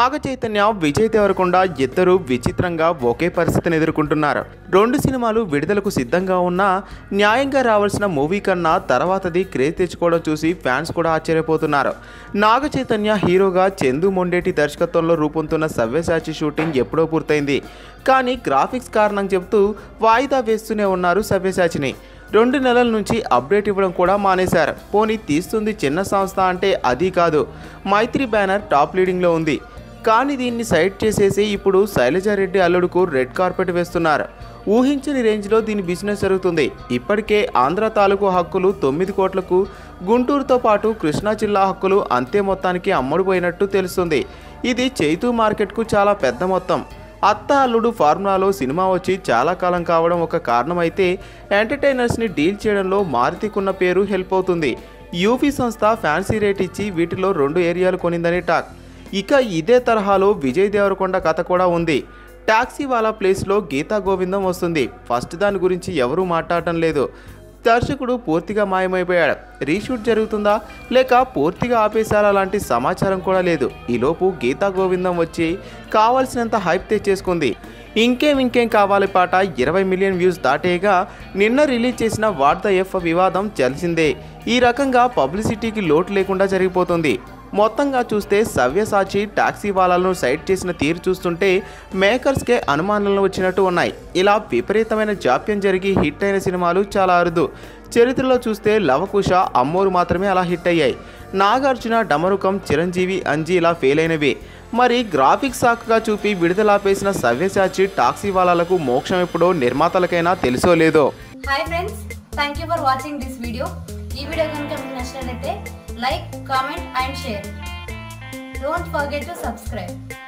నాగ చైతన్య విజయ్ దేవరకొండ ఇద్దరు విచిత్రంగా ఒకే పరిస్థితిని ఎదుర్కొంటున్నారు రెండు సినిమాలు విడుదలకు సిద్ధంగా ఉన్నా న్యాయంగా రావాల్సిన మూవీ కన్నా తర్వాతది క్రేజ్ తెచ్చుకోవడం చూసి ఫ్యాన్స్ కూడా ఆశ్చర్యపోతున్నారు నాగ చైతన్య హీరోగా చందు మొండేటి దర్శకత్వంలో రూపొందుతున్న సవ్యసాచి షూటింగ్ ఎప్పుడో పూర్తయింది కానీ గ్రాఫిక్స్ కారణం చెబుతూ వాయిదా వేస్తూనే ఉన్నారు సవ్యసాచిని రెండు నెలల నుంచి అప్డేట్ ఇవ్వడం కూడా మానేశారు పోనీ తీస్తుంది చిన్న సంస్థ అంటే అది కాదు మైత్రి బ్యానర్ టాప్ లీడింగ్లో ఉంది కానీ దీన్ని సైడ్ చేసేసి ఇప్పుడు శైలజారెడ్డి అల్లుడుకు రెడ్ కార్పెట్ వేస్తున్నారు ఊహించని రేంజ్లో దీని బిజినెస్ జరుగుతుంది ఇప్పటికే ఆంధ్ర తాలూకు హక్కులు తొమ్మిది కోట్లకు గుంటూరుతో పాటు కృష్ణా జిల్లా హక్కులు అంతే మొత్తానికి అమ్ముడుపోయినట్టు తెలుస్తుంది ఇది చైతూ మార్కెట్కు చాలా పెద్ద మొత్తం అత్త అల్లుడు ఫార్ములాలో సినిమా వచ్చి చాలా కాలం కావడం ఒక కారణమైతే ఎంటర్టైనర్స్ని డీల్ చేయడంలో మారుతికున్న పేరు హెల్ప్ అవుతుంది యూఫీ సంస్థ ఫ్యాన్సీ రేట్ ఇచ్చి వీటిలో రెండు ఏరియాలు కొనిందని టాక్ ఇక ఇదే తరహాలో విజయ్ దేవరకొండ కథ కూడా ఉంది టాక్సీ వాలా ప్లేస్లో గీతా గోవిందం వస్తుంది ఫస్ట్ దాని గురించి ఎవరూ మాట్లాడటం లేదు దర్శకుడు పూర్తిగా మాయమైపోయాడు రీషూట్ జరుగుతుందా లేక పూర్తిగా ఆపేశారా లాంటి సమాచారం కూడా లేదు ఈలోపు గీతా గోవిందం వచ్చి కావాల్సినంత హైప్ తెచ్చేసుకుంది ఇంకేం ఇంకేం కావాలి పాట ఇరవై మిలియన్ వ్యూస్ దాటేగా నిన్న రిలీజ్ చేసిన వాట్ ద ఎఫ్ వివాదం తెలిసిందే ఈ రకంగా పబ్లిసిటీకి లోటు లేకుండా జరిగిపోతుంది మొత్తంగా చూస్తే సవ్యసాచి టాక్సీ వాళ్ళను సైడ్ చేసిన తీరు చూస్తుంటే మేకర్స్కే అనుమానాలు వచ్చినట్టు ఉన్నాయి ఇలా విపరీతమైన జాప్యం జరిగి హిట్ అయిన సినిమాలు చాలా అరుదు చరిత్రలో చూస్తే లవకుశ అమ్మోరు మాత్రమే అలా హిట్ అయ్యాయి నాగార్జున డమరుకం చిరంజీవి అంజీ ఇలా ఫెయిల్ అయినవి మరి గ్రాఫిక్స్ సాకుగా చూపి విడుదలాపేసిన సవ్యసాచి టాక్సీ వాళ్ళకు మోక్షం ఎప్పుడో నిర్మాతలకైనా తెలుసో లేదో hi friends thank you for watching this video ఈ వీడియో కనుక మీకు నచ్చినట్లయితే like comment and share don't forget to subscribe